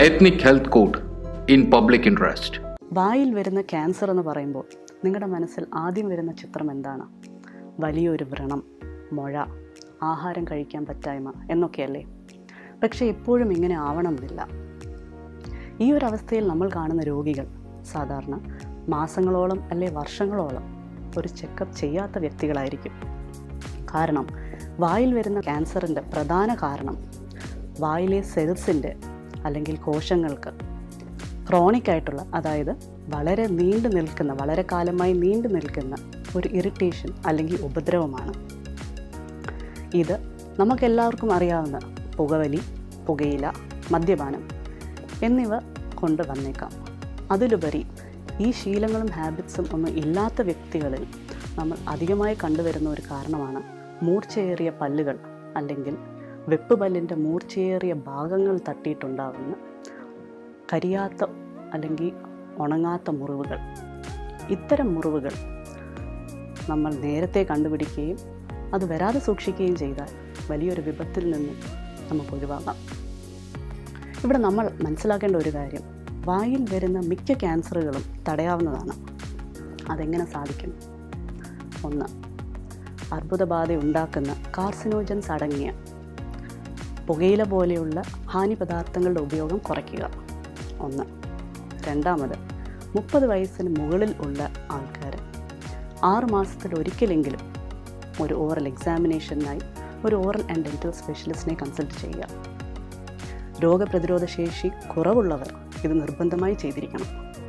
Ethnic Health Code in Public Interest. വായിൽ വരുന്ന cancer എന്ന് പറയുമ്പോൾ നിങ്ങളുടെ മനസ്സിൽ ആദ്യം വരുന്ന ചിത്രം എന്താണ് വലിയൊരു വ്രണം മുഴ ആഹാരം കഴിക്കാൻ പറ്റായ്മ എന്നൊക്കെയല്ലേ പക്ഷേ എപ്പോഴും ഇങ്ങനെ ആവണമെന്നില്ല ഈ ഒരു അവസ്ഥയിൽ നമ്മൾ കാണുന്ന രോഗികൾ സാധാരണ മാസങ്ങളോളം അല്ലെ വർഷങ്ങളോളം ഒരു ചെക്കപ്പ് ചെയ്യാത്ത വ്യക്തികളായിരിക്കും കാരണം വായിൽ വരുന്ന ക്യാൻസറിൻ്റെ പ്രധാന കാരണം വായിലെ സെൽസിൻ്റെ അല്ലെങ്കിൽ കോശങ്ങൾക്ക് ക്രോണിക് ആയിട്ടുള്ള അതായത് വളരെ നീണ്ടു നിൽക്കുന്ന വളരെ കാലമായി നീണ്ടു നിൽക്കുന്ന ഒരു ഇറിറ്റേഷൻ അല്ലെങ്കിൽ ഉപദ്രവമാണ് ഇത് നമുക്കെല്ലാവർക്കും അറിയാവുന്ന പുകവലി പുകയില മദ്യപാനം എന്നിവ കൊണ്ട് വന്നേക്കാം അതിലുപരി ഈ ശീലങ്ങളും ഹാബിറ്റ്സും ഒന്നും ഇല്ലാത്ത വ്യക്തികളിൽ നമ്മൾ അധികമായി കണ്ടുവരുന്ന ഒരു കാരണമാണ് മൂർച്ചയേറിയ പല്ലുകൾ അല്ലെങ്കിൽ വെപ്പ് പല്ലിൻ്റെ മൂർച്ചയേറിയ ഭാഗങ്ങൾ തട്ടിയിട്ടുണ്ടാകുന്ന കരിയാത്ത അല്ലെങ്കിൽ ഉണങ്ങാത്ത മുറിവുകൾ ഇത്തരം മുറിവുകൾ നമ്മൾ നേരത്തെ കണ്ടുപിടിക്കുകയും അത് വരാതെ സൂക്ഷിക്കുകയും ചെയ്താൽ വലിയൊരു വിപത്തിൽ നിന്നും നമുക്ക് ഒഴിവാകാം ഇവിടെ നമ്മൾ മനസ്സിലാക്കേണ്ട ഒരു കാര്യം വായിൽ വരുന്ന മിക്ക ക്യാൻസറുകളും തടയാവുന്നതാണ് അതെങ്ങനെ സാധിക്കും ഒന്ന് അർബുദബാധ ഉണ്ടാക്കുന്ന കാർസിനോജൻസ് അടങ്ങിയ പുകയില പോലെയുള്ള ഹാനി പദാർത്ഥങ്ങളുടെ ഉപയോഗം കുറയ്ക്കുക ഒന്ന് രണ്ടാമത് മുപ്പത് വയസ്സിന് മുകളിൽ ഉള്ള ആൾക്കാർ ആറ് മാസത്തിൽ ഒരിക്കലെങ്കിലും ഒരു ഓറൽ എക്സാമിനേഷനായി ഒരു ഓറൽ ആൻഡ് ഡെൻറ്റൽ സ്പെഷ്യലിസ്റ്റിനെ കൺസൾട്ട് ചെയ്യുക രോഗപ്രതിരോധ ശേഷി കുറവുള്ളവർ ഇത് നിർബന്ധമായി ചെയ്തിരിക്കണം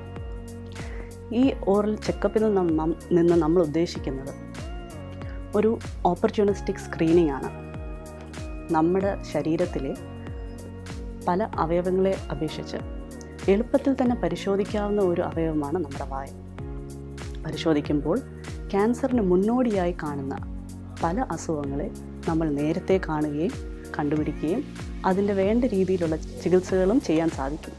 ഈ ഓറൽ ചെക്കപ്പിൽ നിന്ന് നം- നിന്ന് നമ്മൾ ഉദ്ദേശിക്കുന്നത് ഒരു ഓപ്പർച്യൂണിസ്റ്റിക് സ്ക്രീനിങ് ആണ് നമ്മുടെ ശരീരത്തിലെ പല അവയവങ്ങളെ അപേക്ഷിച്ച് എളുപ്പത്തിൽ തന്നെ പരിശോധിക്കാവുന്ന ഒരു അവയവമാണ് നമ്മുടെ വായ പരിശോധിക്കുമ്പോൾ ക്യാൻസറിന് മുന്നോടിയായി കാണുന്ന പല അസുഖങ്ങളെ നമ്മൾ നേരത്തെ കാണുകയും കണ്ടുപിടിക്കുകയും അതിൻ്റെ വേണ്ട രീതിയിലുള്ള ചികിത്സകളും ചെയ്യാൻ സാധിക്കും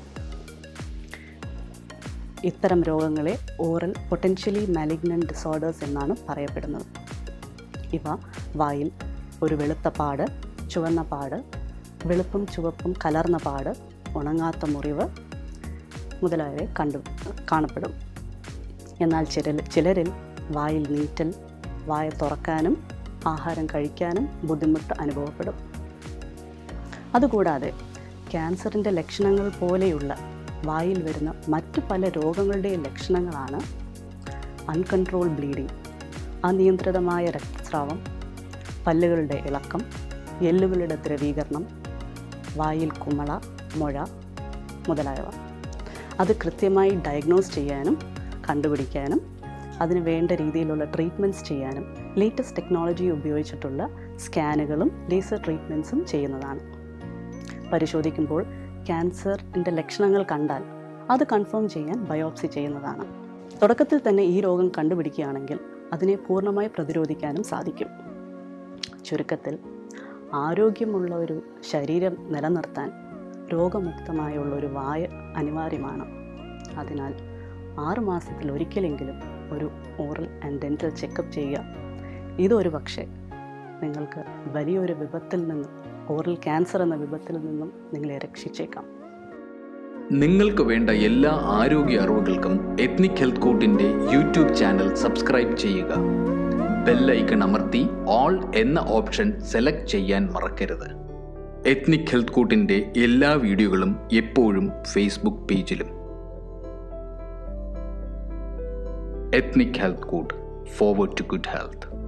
ഇത്തരം രോഗങ്ങളെ ഓറൽ പൊട്ടൻഷ്യലി മാലിഗ്നൻറ്റ് ഡിസോർഡേഴ്സ് എന്നാണ് പറയപ്പെടുന്നത് ഇവ വായിൽ ഒരു വെളുത്ത പാട് ചുവന്ന പാട് വെളുപ്പും ചുവപ്പും കലർന്ന പാട് ഉണങ്ങാത്ത മുറിവ് മുതലായവ കണ്ടു കാണപ്പെടും എന്നാൽ ചില ചിലരിൽ വായിൽ നീറ്റൽ വായ തുറക്കാനും ആഹാരം കഴിക്കാനും ബുദ്ധിമുട്ട് അനുഭവപ്പെടും അതുകൂടാതെ ക്യാൻസറിൻ്റെ ലക്ഷണങ്ങൾ പോലെയുള്ള വായിൽ വരുന്ന മറ്റു പല രോഗങ്ങളുടെയും ലക്ഷണങ്ങളാണ് അൺകൺട്രോൾ ബ്ലീഡിംഗ് അനിയന്ത്രിതമായ രക്തസ്രാവം പല്ലുകളുടെ ഇളക്കം എല്ലുകളുടെ ദ്രവീകരണം വായിൽ കുമള മുഴ മുതലായവ അത് കൃത്യമായി ഡയഗ്നോസ് ചെയ്യാനും കണ്ടുപിടിക്കാനും അതിന് വേണ്ട രീതിയിലുള്ള ട്രീറ്റ്മെൻറ്റ്സ് ചെയ്യാനും ലേറ്റസ്റ്റ് ടെക്നോളജി ഉപയോഗിച്ചിട്ടുള്ള സ്കാനുകളും ലേസർ ട്രീറ്റ്മെൻറ്റ്സും ചെയ്യുന്നതാണ് പരിശോധിക്കുമ്പോൾ ക്യാൻസറിൻ്റെ ലക്ഷണങ്ങൾ കണ്ടാൽ അത് കൺഫേം ചെയ്യാൻ ബയോപ്സി ചെയ്യുന്നതാണ് തുടക്കത്തിൽ തന്നെ ഈ രോഗം കണ്ടുപിടിക്കുകയാണെങ്കിൽ അതിനെ പൂർണ്ണമായി പ്രതിരോധിക്കാനും സാധിക്കും ചുരുക്കത്തിൽ ആരോഗ്യമുള്ള ഒരു ശരീരം നിലനിർത്താൻ രോഗമുക്തമായുള്ള ഒരു വായ അനിവാര്യമാണ് അതിനാൽ ആറ് മാസത്തിൽ ഒരിക്കലെങ്കിലും ഒരു ഓറൽ ആൻഡ് ഡെൻറ്റൽ ചെക്കപ്പ് ചെയ്യുക ഇതൊരു പക്ഷേ നിങ്ങൾക്ക് വലിയൊരു വിപത്തിൽ നിന്നും ഓറൽ ക്യാൻസർ എന്ന വിപത്തിൽ നിന്നും നിങ്ങളെ രക്ഷിച്ചേക്കാം നിങ്ങൾക്ക് വേണ്ട എല്ലാ ആരോഗ്യ അറിവുകൾക്കും എത്നിക് ഹെൽത്ത് കോട്ടിന്റെ യൂട്യൂബ് ചാനൽ സബ്സ്ക്രൈബ് ചെയ്യുക ബെല്ലൈക്കൺ അമർത്തി ഓൾ എന്ന ഓപ്ഷൻ സെലക്ട് ചെയ്യാൻ മറക്കരുത് എത്നിക് ഹെൽത്ത് കോട്ടിന്റെ എല്ലാ വീഡിയോകളും എപ്പോഴും ഫേസ്ബുക്ക് പേജിലും ethnic health code forward to good health